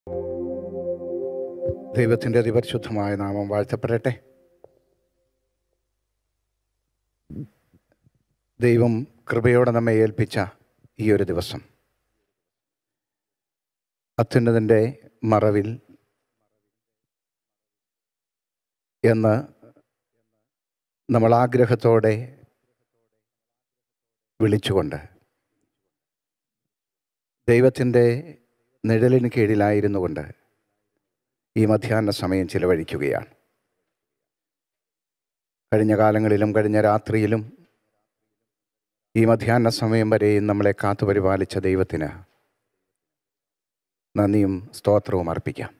ദൈവത്തിൻ്റെ അതിപരിശുദ്ധമായ നാമം വാഴ്ത്തപ്പെടട്ടെ ദൈവം കൃപയോടെ നമ്മെ ഏൽപ്പിച്ച ഈ ഒരു ദിവസം അത്യുന്നതിൻ്റെ മറവിൽ എന്ന് നമ്മൾ ആഗ്രഹത്തോടെ വിളിച്ചുകൊണ്ട് ദൈവത്തിൻ്റെ നിഴലിന് കീഴിലായിരുന്നു കൊണ്ട് ഈ മധ്യാഹ്ന സമയം ചിലവഴിക്കുകയാണ് കഴിഞ്ഞ കാലങ്ങളിലും കഴിഞ്ഞ രാത്രിയിലും ഈ മധ്യാഹ്ന സമയം വരെയും നമ്മളെ കാത്തുപരിപാലിച്ച ദൈവത്തിന് നന്ദിയും സ്തോത്രവും അർപ്പിക്കാം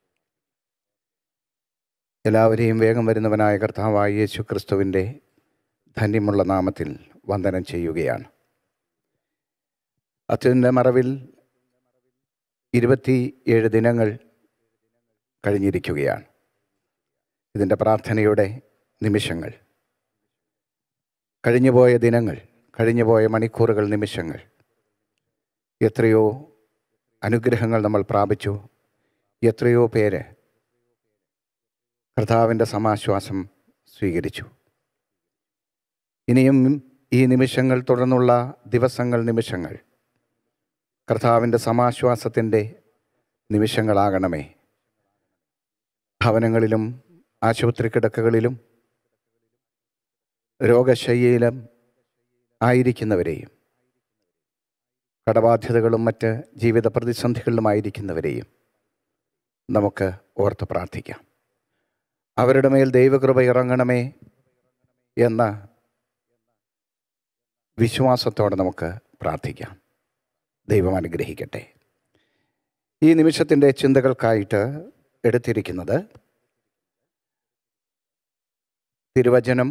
എല്ലാവരെയും വേഗം വരുന്നവനായ കർത്താവായ യേശു ക്രിസ്തുവിൻ്റെ ധന്യമുള്ള നാമത്തിൽ വന്ദനം ചെയ്യുകയാണ് അച്ഛൻ്റെ മറവിൽ ഇരുപത്തി ഏഴ് ദിനങ്ങൾ കഴിഞ്ഞിരിക്കുകയാണ് ഇതിൻ്റെ പ്രാർത്ഥനയുടെ നിമിഷങ്ങൾ കഴിഞ്ഞുപോയ ദിനങ്ങൾ കഴിഞ്ഞുപോയ മണിക്കൂറുകൾ നിമിഷങ്ങൾ എത്രയോ അനുഗ്രഹങ്ങൾ നമ്മൾ പ്രാപിച്ചു എത്രയോ പേര് കർത്താവിൻ്റെ സമാശ്വാസം സ്വീകരിച്ചു ഇനിയും ഈ നിമിഷങ്ങൾ തുടർന്നുള്ള ദിവസങ്ങൾ നിമിഷങ്ങൾ കർത്താവിൻ്റെ സമാശ്വാസത്തിൻ്റെ നിമിഷങ്ങളാകണമേ ഭവനങ്ങളിലും ആശുപത്രി കിടക്കകളിലും രോഗശയ്യയിലും ആയിരിക്കുന്നവരെയും കടബാധ്യതകളും മറ്റ് ജീവിത പ്രതിസന്ധികളിലുമായിരിക്കുന്നവരെയും നമുക്ക് ഓർത്ത് പ്രാർത്ഥിക്കാം അവരുടെ മേൽ ദൈവകൃപ ഇറങ്ങണമേ എന്ന വിശ്വാസത്തോടെ നമുക്ക് പ്രാർത്ഥിക്കാം ദൈവം അനുഗ്രഹിക്കട്ടെ ഈ നിമിഷത്തിൻ്റെ ചിന്തകൾക്കായിട്ട് എടുത്തിരിക്കുന്നത് തിരുവചനം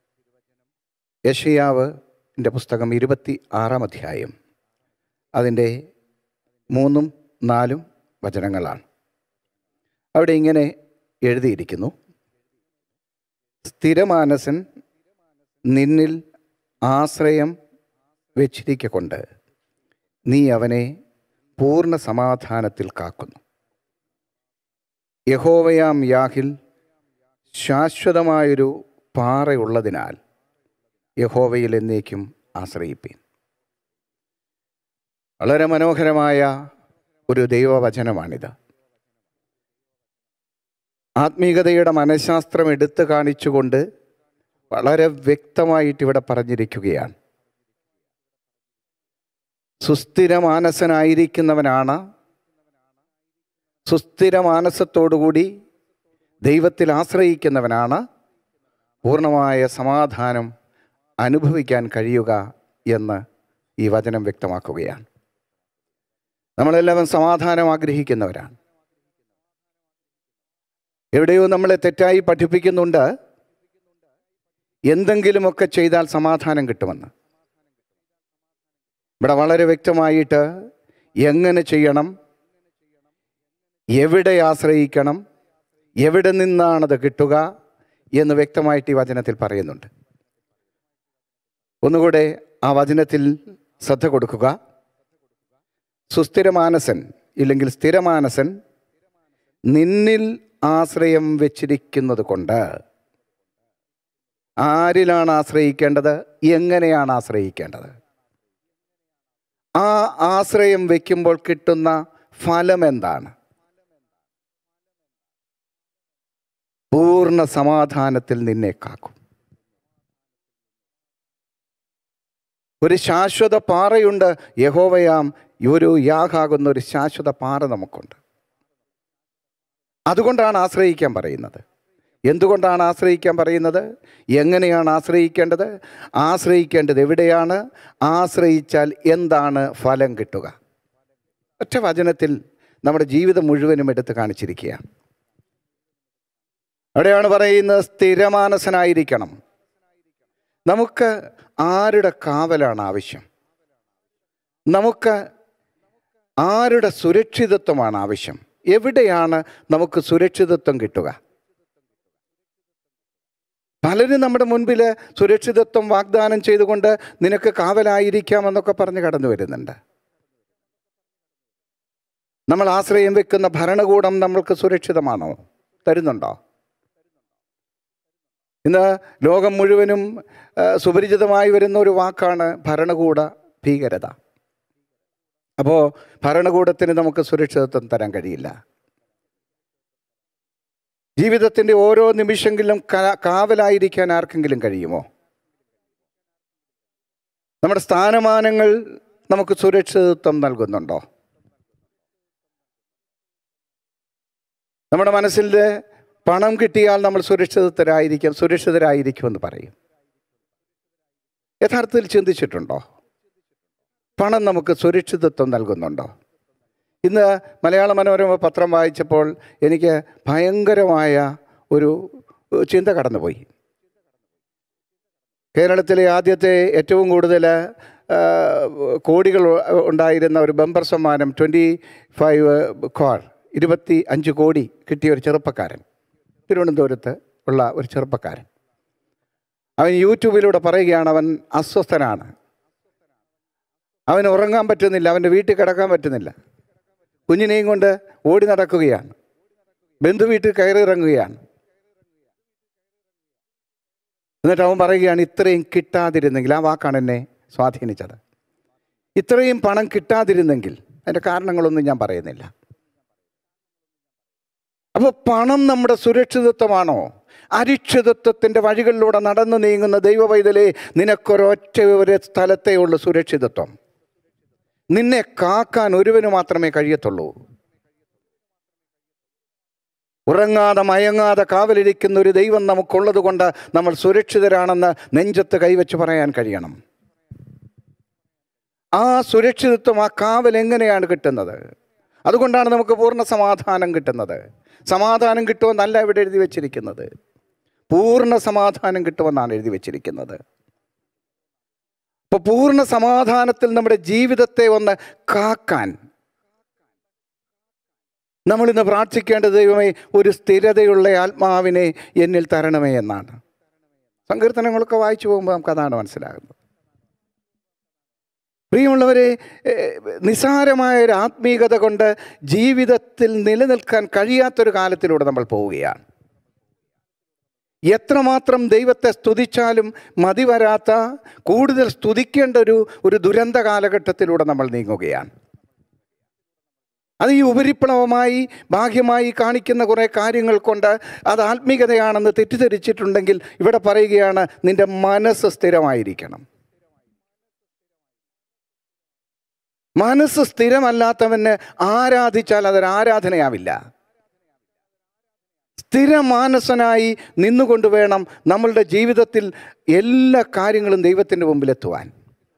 യഷയാവിൻ്റെ പുസ്തകം ഇരുപത്തി ആറാം അധ്യായം അതിൻ്റെ മൂന്നും നാലും വചനങ്ങളാണ് അവിടെ ഇങ്ങനെ എഴുതിയിരിക്കുന്നു സ്ഥിരമാനസൻ നിന്നിൽ ആശ്രയം വെച്ചിരിക്കൊണ്ട് നീ അവനെ പൂർണ്ണ സമാധാനത്തിൽ കാക്കുന്നു യഹോവയാം യാഹിൽ ശാശ്വതമായൊരു പാറയുള്ളതിനാൽ യഹോവയിൽ എന്നേക്കും ആശ്രയിപ്പീൻ വളരെ മനോഹരമായ ഒരു ദൈവവചനമാണിത് ആത്മീയതയുടെ മനഃശാസ്ത്രം എടുത്തു കാണിച്ചുകൊണ്ട് വളരെ വ്യക്തമായിട്ട് ഇവിടെ പറഞ്ഞിരിക്കുകയാണ് സുസ്ഥിരമാനസനായിരിക്കുന്നവനാണ് സുസ്ഥിരമാനസത്തോടുകൂടി ദൈവത്തിൽ ആശ്രയിക്കുന്നവനാണ് പൂർണ്ണമായ സമാധാനം അനുഭവിക്കാൻ കഴിയുക എന്ന് ഈ വചനം വ്യക്തമാക്കുകയാണ് നമ്മളെല്ലാവരും സമാധാനം ആഗ്രഹിക്കുന്നവരാണ് എവിടെയോ നമ്മളെ തെറ്റായി പഠിപ്പിക്കുന്നുണ്ട് എന്തെങ്കിലുമൊക്കെ ചെയ്താൽ സമാധാനം കിട്ടുമെന്ന് ഇവിടെ വളരെ വ്യക്തമായിട്ട് എങ്ങനെ ചെയ്യണം എവിടെ ആശ്രയിക്കണം എവിടെ നിന്നാണത് കിട്ടുക എന്ന് വ്യക്തമായിട്ട് ഈ വചനത്തിൽ പറയുന്നുണ്ട് ഒന്നുകൂടെ ആ വചനത്തിൽ ശ്രദ്ധ കൊടുക്കുക സുസ്ഥിരമാനസൻ ഇല്ലെങ്കിൽ സ്ഥിരമാനസൻ നിന്നിൽ ആശ്രയം വെച്ചിരിക്കുന്നത് കൊണ്ട് ആരിലാണ് ആശ്രയിക്കേണ്ടത് എങ്ങനെയാണ് ആശ്രയിക്കേണ്ടത് ആ ആശ്രയം വയ്ക്കുമ്പോൾ കിട്ടുന്ന ഫലം എന്താണ് പൂർണ്ണ സമാധാനത്തിൽ നിന്നെ കാക്കും ഒരു ശാശ്വത പാറയുണ്ട് യഹോവയാം ഒരു യാഗാകുന്ന ഒരു ശാശ്വത പാറ നമുക്കുണ്ട് അതുകൊണ്ടാണ് ആശ്രയിക്കാൻ പറയുന്നത് എന്തുകൊണ്ടാണ് ആശ്രയിക്കാൻ പറയുന്നത് എങ്ങനെയാണ് ആശ്രയിക്കേണ്ടത് ആശ്രയിക്കേണ്ടത് എവിടെയാണ് ആശ്രയിച്ചാൽ എന്താണ് ഫലം കിട്ടുക ഒറ്റ വചനത്തിൽ നമ്മുടെ ജീവിതം മുഴുവനും എടുത്ത് കാണിച്ചിരിക്കുകയാണ് അവിടെയാണ് പറയുന്നത് സ്ഥിരമാനസനായിരിക്കണം നമുക്ക് ആരുടെ കാവലാണ് ആവശ്യം നമുക്ക് ആരുടെ സുരക്ഷിതത്വമാണ് ആവശ്യം എവിടെയാണ് നമുക്ക് സുരക്ഷിതത്വം കിട്ടുക പലരും നമ്മുടെ മുൻപിൽ സുരക്ഷിതത്വം വാഗ്ദാനം ചെയ്തുകൊണ്ട് നിനക്ക് കാവലായിരിക്കാമെന്നൊക്കെ പറഞ്ഞ് കടന്നു വരുന്നുണ്ട് നമ്മൾ ആശ്രയം വെക്കുന്ന ഭരണകൂടം നമ്മൾക്ക് സുരക്ഷിതമാണോ തരുന്നുണ്ടോ ഇന്ന് ലോകം മുഴുവനും ആ, സുപരിചിതമായി വരുന്ന ഒരു വാക്കാണ് ഭരണകൂട ഭീകരത അപ്പോൾ ഭരണകൂടത്തിന് നമുക്ക് സുരക്ഷിതത്വം തരാൻ കഴിയില്ല ജീവിതത്തിൻ്റെ ഓരോ നിമിഷങ്ങളിലും ക- കാവലായിരിക്കാൻ ആർക്കെങ്കിലും കഴിയുമോ നമ്മുടെ സ്ഥാനമാനങ്ങൾ നമുക്ക് സുരക്ഷിതത്വം നൽകുന്നുണ്ടോ നമ്മുടെ മനസ്സിൽ പണം കിട്ടിയാൽ നമ്മൾ സുരക്ഷിതരായിരിക്കും സുരക്ഷിതരായിരിക്കുമെന്ന് പറയും യഥാർത്ഥത്തിൽ ചിന്തിച്ചിട്ടുണ്ടോ പണം നമുക്ക് സുരക്ഷിതത്വം നൽകുന്നുണ്ടോ ഇന്ന് മലയാള മനോരമ പത്രം വായിച്ചപ്പോൾ എനിക്ക് ഭയങ്കരമായ ഒരു ഏഹ്, ചിന്ത കടന്നുപോയി കേരളത്തിലെ ആദ്യത്തെ ഏറ്റവും കൂടുതൽ ആ, കോടികൾ ഉണ്ടായിരുന്ന ഒരു ബമ്പർ സമ്മാനം ട്വൻറ്റി ഫൈവ് കോർ ഇരുപത്തി അഞ്ച് കോടി കിട്ടിയ ഒരു ചെറുപ്പക്കാരൻ തിരുവനന്തപുരത്ത് ഉള്ള ഒരു ചെറുപ്പക്കാരൻ അവൻ യൂട്യൂബിലൂടെ പറയുകയാണ് അവൻ അസ്വസ്ഥനാണ് അവന് ഉറങ്ങാൻ പറ്റുന്നില്ല അവൻ്റെ വീട്ടിൽ കിടക്കാൻ പറ്റുന്നില്ല കുഞ്ഞിനെയും കൊണ്ട് ഓടി നടക്കുകയാണ് ബന്ധു വീട്ടിൽ കയറിയിറങ്ങുകയാണ് എന്നിട്ട് അവൻ പറയുകയാണ് ഇത്രയും കിട്ടാതിരുന്നെങ്കിൽ ആ വാക്കാണ് എന്നെ സ്വാധീനിച്ചത് ഇത്രയും പണം കിട്ടാതിരുന്നെങ്കിൽ അതിൻ്റെ കാരണങ്ങളൊന്നും ഞാൻ പറയുന്നില്ല അപ്പോൾ പണം നമ്മുടെ സുരക്ഷിതത്വമാണോ അരിക്ഷിതത്വത്തിൻ്റെ വഴികളിലൂടെ നടന്നു നീങ്ങുന്ന ദൈവവൈതലേ നിനക്കൊരൊറ്റ ഒരു സ്ഥലത്തേ ഉള്ളൂ സുരക്ഷിതത്വം നിന്നെ കാക്കാൻ ഒരുവന് മാത്രമേ കഴിയത്തുള്ളൂ ഉറങ്ങാതെ മയങ്ങാതെ കാവലിരിക്കുന്ന ഒരു ദൈവം നമുക്കുള്ളത് കൊണ്ട് നമ്മൾ സുരക്ഷിതരാണെന്ന് നെഞ്ചത്ത് കൈവച്ച് പറയാൻ കഴിയണം ആ സുരക്ഷിതത്വം ആ കാവൽ എങ്ങനെയാണ് കിട്ടുന്നത് അതുകൊണ്ടാണ് നമുക്ക് പൂർണ്ണ സമാധാനം കിട്ടുന്നത് സമാധാനം കിട്ടുമെന്നല്ല ഇവിടെ എഴുതി വച്ചിരിക്കുന്നത് പൂർണ്ണ സമാധാനം കിട്ടുമെന്നാണ് എഴുതി വച്ചിരിക്കുന്നത് അപ്പോൾ പൂർണ്ണ സമാധാനത്തിൽ നമ്മുടെ ജീവിതത്തെ ഒന്ന് കാക്കാൻ നമ്മളിന്ന് പ്രാർത്ഥിക്കേണ്ട ദൈവമേ ഒരു സ്ഥിരതയുള്ള ആത്മാവിനെ എന്നിൽ തരണമേ എന്നാണ് സങ്കീർത്തനങ്ങളൊക്കെ വായിച്ചു പോകുമ്പോൾ നമുക്ക് അതാണ് മനസ്സിലാകുന്നത് പ്രിയമുള്ളവരെ ഏഹ്, നിസ്സാരമായ ഒരു ആത്മീയത കൊണ്ട് ജീവിതത്തിൽ നിലനിൽക്കാൻ കഴിയാത്തൊരു കാലത്തിലൂടെ നമ്മൾ പോവുകയാണ് എത്രമാത്രം ദൈവത്തെ സ്തുതിച്ചാലും മതി വരാത്ത കൂടുതൽ സ്തുതിക്കേണ്ട ഒരു ഒരു ദുരന്ത കാലഘട്ടത്തിലൂടെ നമ്മൾ നീങ്ങുകയാണ് അത് ഈ ഉപരിപ്ലവമായി ബാഹ്യമായി കാണിക്കുന്ന കുറേ കാര്യങ്ങൾ കൊണ്ട് അത് ആത്മീകതയാണെന്ന് തെറ്റിദ്ധരിച്ചിട്ടുണ്ടെങ്കിൽ ഇവിടെ പറയുകയാണ് നിന്റെ മനസ്സ് സ്ഥിരമായിരിക്കണം മനസ്സ് സ്ഥിരമല്ലാത്തവന് ആരാധിച്ചാൽ അതൊരു ആരാധനയാവില്ല സ്ഥിരമാനസനായി നിന്നുകൊണ്ട് വേണം നമ്മളുടെ ജീവിതത്തിൽ എല്ലാ കാര്യങ്ങളും ദൈവത്തിൻ്റെ മുമ്പിലെത്തുവാൻ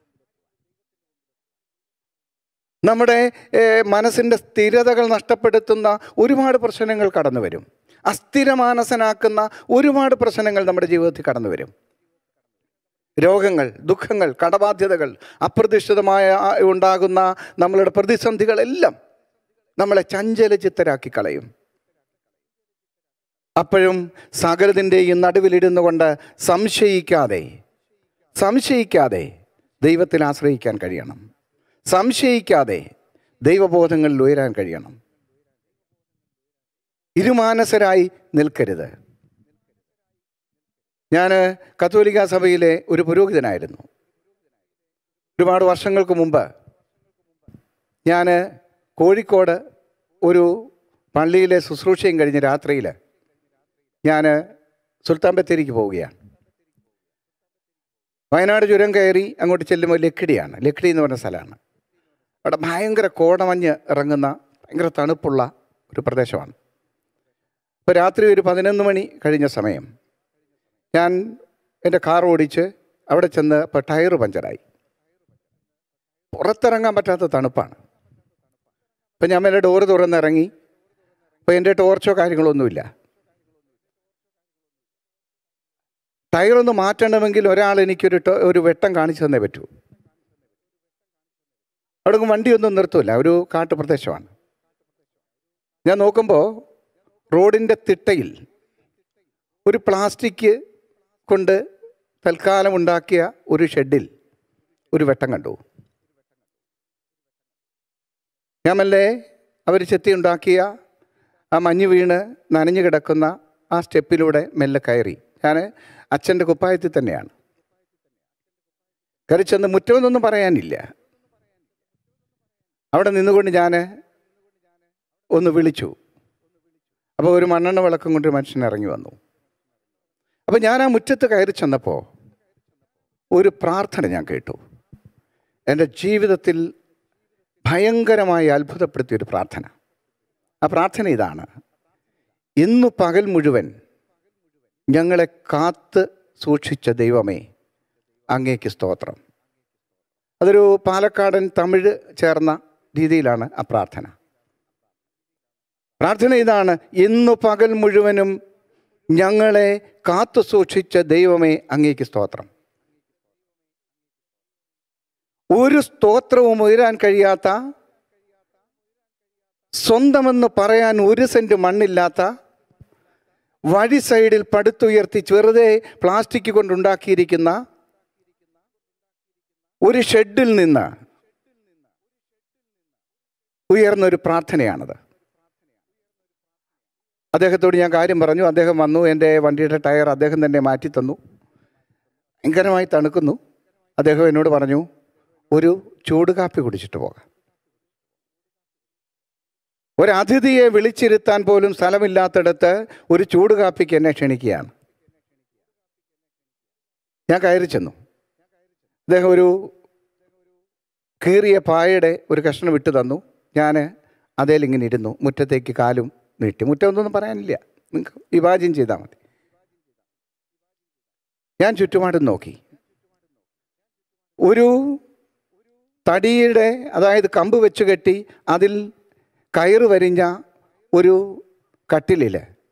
നമ്മുടെ ഏഹ്, മനസ്സിൻ്റെ സ്ഥിരതകൾ നഷ്ടപ്പെടുത്തുന്ന ഒരുപാട് പ്രശ്നങ്ങൾ കടന്നു വരും അസ്ഥിരമാനസനാക്കുന്ന ഒരുപാട് പ്രശ്നങ്ങൾ നമ്മുടെ ജീവിതത്തിൽ കടന്നു വരും രോഗങ്ങൾ ദുഃഖങ്ങൾ കടബാധ്യതകൾ അപ്രതീക്ഷിതമായ ആ, ഉണ്ടാകുന്ന നമ്മളുടെ പ്രതിസന്ധികളെല്ലാം നമ്മളെ ചഞ്ചലചിത്തരാക്കി കളയും അപ്പോഴും സകലതിൻ്റെയും നടുവിലിരുന്നു കൊണ്ട് സംശയിക്കാതെ സംശയിക്കാതെ ദൈവത്തിൽ ആശ്രയിക്കാൻ കഴിയണം സംശയിക്കാതെ ദൈവബോധങ്ങളിൽ ഉയരാൻ കഴിയണം ഇരുമാനസരായി നിൽക്കരുത് ഞാൻ കത്തോലിക്ക സഭയിലെ ഒരു പുരോഹിതനായിരുന്നു ഒരുപാട് വർഷങ്ങൾക്ക് മുമ്പ് ഞാൻ കോഴിക്കോട് ഒരു പള്ളിയിലെ ശുശ്രൂഷയും കഴിഞ്ഞ് രാത്രിയിൽ ഞാൻ സുൽത്താൻ ബത്തേരിക്ക് പോവുകയാണ് വയനാട് ചുരം കയറി അങ്ങോട്ട് ചെല്ലുമ്പോൾ ലക്കിടിയാണ് ലക്കിടി എന്ന് പറഞ്ഞ സ്ഥലമാണ് അവിടെ ഭയങ്കര കോടമഞ്ഞ് ഇറങ്ങുന്ന ഭയങ്കര തണുപ്പുള്ള ഒരു പ്രദേശമാണ് ഇപ്പോൾ രാത്രി ഒരു പതിനൊന്ന് മണി കഴിഞ്ഞ സമയം ഞാൻ എൻ്റെ കാർ ഓടിച്ച് അവിടെ ചെന്ന് ഇപ്പോൾ ടയർ പഞ്ചറായി പുറത്തിറങ്ങാൻ പറ്റാത്ത തണുപ്പാണ് അപ്പം ഞാൻ മേലെ ഡോറ് തുറന്നിറങ്ങി അപ്പോൾ എൻ്റെ ടോർച്ചോ കാര്യങ്ങളൊന്നുമില്ല ടയറൊന്ന് മാറ്റണമെങ്കിൽ ഒരാൾ എനിക്കൊരു ടോ- ഒരു വെട്ടം കാണിച്ചു തന്നേ പറ്റൂ അവിടെ വണ്ടിയൊന്നും നിർത്തൂല ഒരു കാട്ടുപ്രദേശമാണ് ഞാൻ നോക്കുമ്പോൾ റോഡിൻ്റെ തിട്ടയിൽ ഒരു പ്ലാസ്റ്റിക് കൊണ്ട് തൽക്കാലം ഉണ്ടാക്കിയ ഒരു ഷെഡിൽ ഒരു വെട്ടം കണ്ടു ഞാൻ മെല്ലെ അവർ ചെത്തിയുണ്ടാക്കിയ ആ മഞ്ഞ് വീണ് നനഞ്ഞു കിടക്കുന്ന ആ സ്റ്റെപ്പിലൂടെ മെല്ലെ കയറി ഞാൻ അച്ഛൻ്റെ കുപ്പായത്തിൽ തന്നെയാണ് കയറി ചെന്ന് മുറ്റമെന്നൊന്നും പറയാനില്ല അവിടെ നിന്നുകൊണ്ട് ഞാൻ ഒന്ന് വിളിച്ചു അപ്പോൾ ഒരു മണ്ണെണ്ണ വിളക്കം കൊണ്ട് ഒരു മനുഷ്യൻ ഇറങ്ങി വന്നു അപ്പോൾ ഞാൻ ആ മുറ്റത്ത് കയറി ചെന്നപ്പോൾ ഒരു പ്രാർത്ഥന ഞാൻ കേട്ടു എൻ്റെ ജീവിതത്തിൽ ഭയങ്കരമായി അത്ഭുതപ്പെടുത്തിയ ഒരു പ്രാർത്ഥന ആ പ്രാർത്ഥന ഇതാണ് ഇന്നു പകൽ മുഴുവൻ ഞങ്ങളെ കാത്ത് സൂക്ഷിച്ച ദൈവമേ അങ്ങേക്ക് സ്തോത്രം അതൊരു പാലക്കാടൻ തമിഴ് ചേർന്ന രീതിയിലാണ് ആ പ്രാർത്ഥന പ്രാർത്ഥന ഇതാണ് ഇന്നു പകൽ മുഴുവനും ഞങ്ങളെ കാത്തു സൂക്ഷിച്ച ദൈവമേ അങ്ങേക്ക് സ്തോത്രം ഒരു സ്തോത്രവും ഉയരാൻ കഴിയാത്ത സ്വന്തമെന്ന് പറയാൻ ഒരു സെന്റ് മണ്ണില്ലാത്ത വഴി സൈഡിൽ പടുത്തുയർത്തി വെറുതെ പ്ലാസ്റ്റിക് കൊണ്ടുണ്ടാക്കിയിരിക്കുന്ന ഒരു ഷെഡിൽ നിന്ന് ഉയർന്ന ഒരു പ്രാർത്ഥനയാണത് അദ്ദേഹത്തോട് ഞാൻ കാര്യം പറഞ്ഞു അദ്ദേഹം വന്നു എൻ്റെ വണ്ടിയുടെ ടയർ അദ്ദേഹം തന്നെ മാറ്റി തന്നു ഭയങ്കരമായി തണുക്കുന്നു അദ്ദേഹം എന്നോട് പറഞ്ഞു ഒരു ചൂട് കാപ്പി കുടിച്ചിട്ട് പോകാം ഒരു അതിഥിയെ വിളിച്ചിരുത്താൻ പോലും സ്ഥലമില്ലാത്തിടത്ത് ഒരു ചൂട് കാപ്പിക്ക് എന്നെ ക്ഷണിക്കുകയാണ് ഞാൻ കയറി ചെന്നു അദ്ദേഹം ഒരു കീറിയ പായയുടെ ഒരു കഷ്ണം വിട്ടു തന്നു ഞാൻ അതേൽ ഇങ്ങനെ ഇരുന്നു മുറ്റത്തേക്ക് കാലും നീട്ടി മുറ്റമൊന്നും പറയാനില്ല നിങ്ങൾക്ക് വിഭാജ്യം ചെയ്താൽ മതി ഞാൻ ചുറ്റുപാടും നോക്കി ഒരു തടിയുടെ അതായത് കമ്പ് വെച്ച് കെട്ടി അതിൽ കയറ് വരിഞ്ഞ ഒരു കട്ടിലിൽ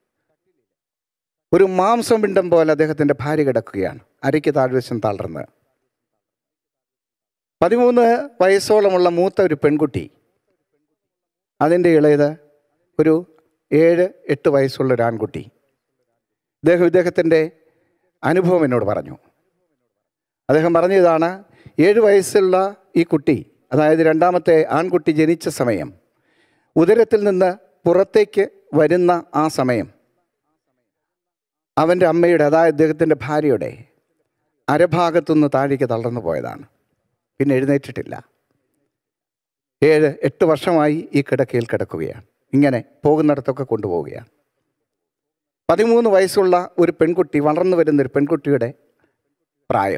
ഒരു മാംസം പിണ്ടം പോലെ അദ്ദേഹത്തിൻ്റെ ഭാര്യ കിടക്കുകയാണ് അരയ്ക്ക് താഴ്വശം തളർന്ന് പതിമൂന്ന് വയസ്സോളമുള്ള മൂത്ത ഒരു പെൺകുട്ടി അതിൻ്റെ ഇളയത് ഒരു ഏഴ് എട്ട് വയസ്സുള്ള ഒരു ആൺകുട്ടി ഇദ്ദേഹം ഇദ്ദേഹത്തിൻ്റെ അനുഭവം എന്നോട് പറഞ്ഞു അദ്ദേഹം പറഞ്ഞതാണ് ഏഴ് വയസ്സുള്ള ഈ കുട്ടി അതായത് രണ്ടാമത്തെ ആൺകുട്ടി ജനിച്ച സമയം ഉദരത്തിൽ നിന്ന് പുറത്തേക്ക് വരുന്ന ആ സമയം അവൻ്റെ അമ്മയുടെ അതായത് ഇദ്ദേഹത്തിൻ്റെ ഭാര്യയുടെ അരഭാഗത്തുനിന്ന് താഴേക്ക് തളർന്നു പോയതാണ് പിന്നെ എഴുന്നേറ്റിട്ടില്ല ഏഴ് എട്ട് വർഷമായി ഈ കിടക്കയിൽ കിടക്കുകയാണ് ഇങ്ങനെ പോകുന്നിടത്തൊക്കെ കൊണ്ടുപോവുകയാണ് പതിമൂന്ന് വയസ്സുള്ള ഒരു പെൺകുട്ടി വളർന്നു വരുന്ന ഒരു പെൺകുട്ടിയുടെ പ്രായം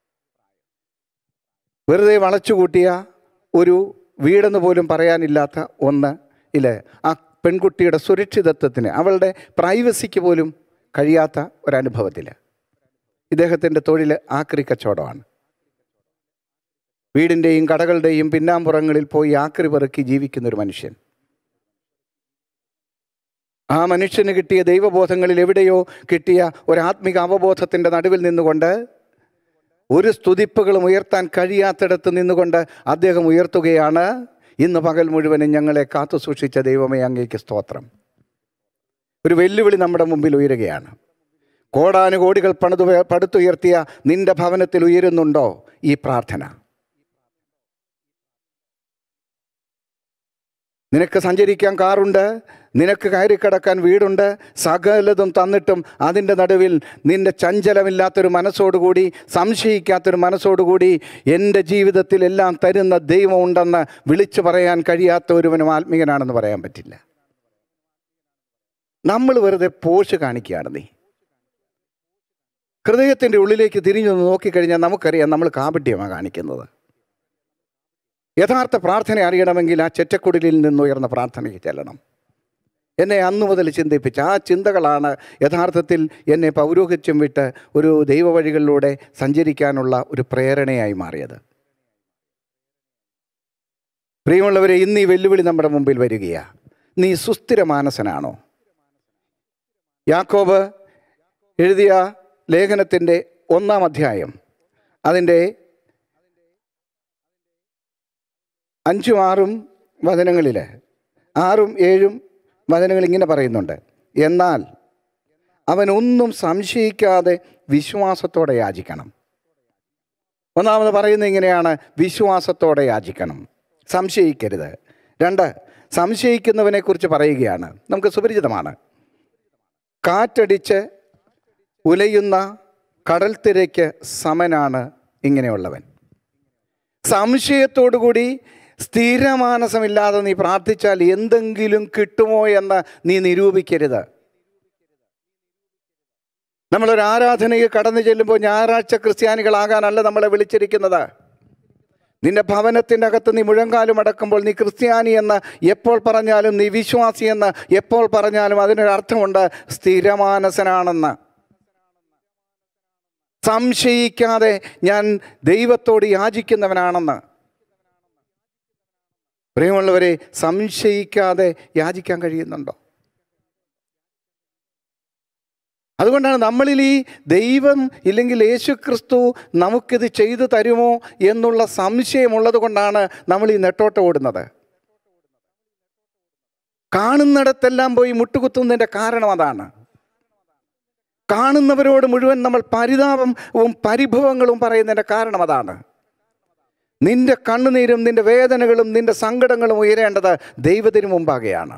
വെറുതെ വളച്ചുകൂട്ടിയ ഒരു വീടെന്ന് പോലും പറയാനില്ലാത്ത ഒന്ന് ഇല്ലേ ആ പെൺകുട്ടിയുടെ സുരക്ഷിതത്വത്തിന് അവളുടെ പ്രൈവസിക്ക് പോലും കഴിയാത്ത ഒരനുഭവത്തിൽ ഇദ്ദേഹത്തിൻ്റെ തൊഴിൽ ആക്രി കച്ചവടമാണ് വീടിൻ്റെയും കടകളുടെയും പിന്നാമ്പുറങ്ങളിൽ പോയി ആക്രി പെറുക്കി ജീവിക്കുന്ന ഒരു മനുഷ്യൻ ആ മനുഷ്യന് കിട്ടിയ ദൈവബോധങ്ങളിൽ എവിടെയോ കിട്ടിയ ഒരാത്മിക അവബോധത്തിൻ്റെ നടുവിൽ നിന്നുകൊണ്ട് ഒരു സ്തുതിപ്പുകളും ഉയർത്താൻ കഴിയാത്തിടത്ത് നിന്നുകൊണ്ട് അദ്ദേഹം ഉയർത്തുകയാണ് ഇന്ന് പകൽ മുഴുവനും ഞങ്ങളെ കാത്തു സൂക്ഷിച്ച ദൈവമേ അങ്ങേക്ക് സ്തോത്രം ഒരു വെല്ലുവിളി നമ്മുടെ മുമ്പിൽ ഉയരുകയാണ് കോടാനുകോടികൾ പണിതു പടുത്തുയർത്തിയ നിന്റെ ഭവനത്തിൽ ഉയരുന്നുണ്ടോ ഈ പ്രാർത്ഥന നിനക്ക് സഞ്ചരിക്കാൻ കാറുണ്ട് നിനക്ക് കയറിക്കിടക്കാൻ വീടുണ്ട് സകലതും തന്നിട്ടും അതിൻ്റെ നടുവിൽ നിന്റെ ചഞ്ചലമില്ലാത്തൊരു മനസ്സോടുകൂടി സംശയിക്കാത്തൊരു മനസ്സോടുകൂടി എൻ്റെ ജീവിതത്തിൽ എല്ലാം തരുന്ന ദൈവമുണ്ടെന്ന് വിളിച്ചു പറയാൻ കഴിയാത്ത ഒരുവനും ആത്മീയനാണെന്ന് പറയാൻ പറ്റില്ല നമ്മൾ വെറുതെ പോഷ് കാണിക്കുകയാണ് നീ ഹൃദയത്തിൻ്റെ ഉള്ളിലേക്ക് തിരിഞ്ഞു നോക്കിക്കഴിഞ്ഞാൽ നമുക്കറിയാം നമ്മൾ കാപട്യമാണ് കാണിക്കുന്നത് യഥാർത്ഥ പ്രാർത്ഥന അറിയണമെങ്കിൽ ആ ചെറ്റക്കുടലിൽ നിന്നുയർന്ന പ്രാർത്ഥനയ്ക്ക് ചെല്ലണം എന്നെ അന്നു മുതൽ ചിന്തിപ്പിച്ച ആ ചിന്തകളാണ് യഥാർത്ഥത്തിൽ എന്നെ പൗരോഹിത്യം വിട്ട് ഒരു ദൈവവഴികളിലൂടെ സഞ്ചരിക്കാനുള്ള ഒരു പ്രേരണയായി മാറിയത് പ്രിയമുള്ളവരെ ഇന്ന് ഈ വെല്ലുവിളി നമ്മുടെ മുമ്പിൽ വരികയാണ് നീ സുസ്ഥിര മാനസനാണോ യാക്കോബ് എഴുതിയ ലേഖനത്തിൻ്റെ ഒന്നാം അധ്യായം അതിൻ്റെ അഞ്ചും ആറും വചനങ്ങളിൽ ആറും ഏഴും വചനങ്ങൾ ഇങ്ങനെ പറയുന്നുണ്ട് എന്നാൽ അവൻ ഒന്നും സംശയിക്കാതെ വിശ്വാസത്തോടെ യാചിക്കണം ഒന്നാമത് പറയുന്നത് ഇങ്ങനെയാണ് വിശ്വാസത്തോടെ യാചിക്കണം സംശയിക്കരുത് രണ്ട് സംശയിക്കുന്നവനെക്കുറിച്ച് പറയുകയാണ് നമുക്ക് സുപരിചിതമാണ് കാറ്റടിച്ച് ഉലയുന്ന കടൽ തിരയ്ക്ക് സമനാണ് ഇങ്ങനെയുള്ളവൻ സംശയത്തോടുകൂടി സ്ഥിരമാനസമില്ലാതെ നീ പ്രാർത്ഥിച്ചാൽ എന്തെങ്കിലും കിട്ടുമോ എന്ന് നീ നിരൂപിക്കരുത് നമ്മളൊരു ആരാധനയിൽ കടന്നു ചെല്ലുമ്പോൾ ഞായറാഴ്ച ക്രിസ്ത്യാനികളാകാനല്ല നമ്മളെ വിളിച്ചിരിക്കുന്നത് നിന്റെ ഭവനത്തിൻ്റെ അകത്ത് നീ മുഴങ്കാലും അടക്കുമ്പോൾ നീ ക്രിസ്ത്യാനി എന്ന് എപ്പോൾ പറഞ്ഞാലും നീ വിശ്വാസി എന്ന് എപ്പോൾ പറഞ്ഞാലും അതിനൊരർത്ഥമുണ്ട് സ്ഥിരമാനസനാണെന്ന് സംശയിക്കാതെ ഞാൻ ദൈവത്തോട് യാചിക്കുന്നവനാണെന്ന് പ്രിയമുള്ളവരെ സംശയിക്കാതെ യാചിക്കാൻ കഴിയുന്നുണ്ടോ അതുകൊണ്ടാണ് നമ്മളിൽ ഈ ദൈവം ഇല്ലെങ്കിൽ യേശു ക്രിസ്തു നമുക്കിത് ചെയ്തു തരുമോ എന്നുള്ള സംശയമുള്ളത് കൊണ്ടാണ് നമ്മൾ ഈ നെട്ടോട്ടം ഓടുന്നത് കാണുന്നിടത്തെല്ലാം പോയി മുട്ടുകുത്തുന്നതിൻ്റെ കാരണം അതാണ് കാണുന്നവരോട് മുഴുവൻ നമ്മൾ പരിതാപവും പരിഭവങ്ങളും പറയുന്നതിൻ്റെ കാരണം അതാണ് നിന്റെ കണ്ണുനീരും നിന്റെ വേദനകളും നിന്റെ സങ്കടങ്ങളും ഉയരേണ്ടത് ദൈവത്തിന് മുമ്പാകെയാണ്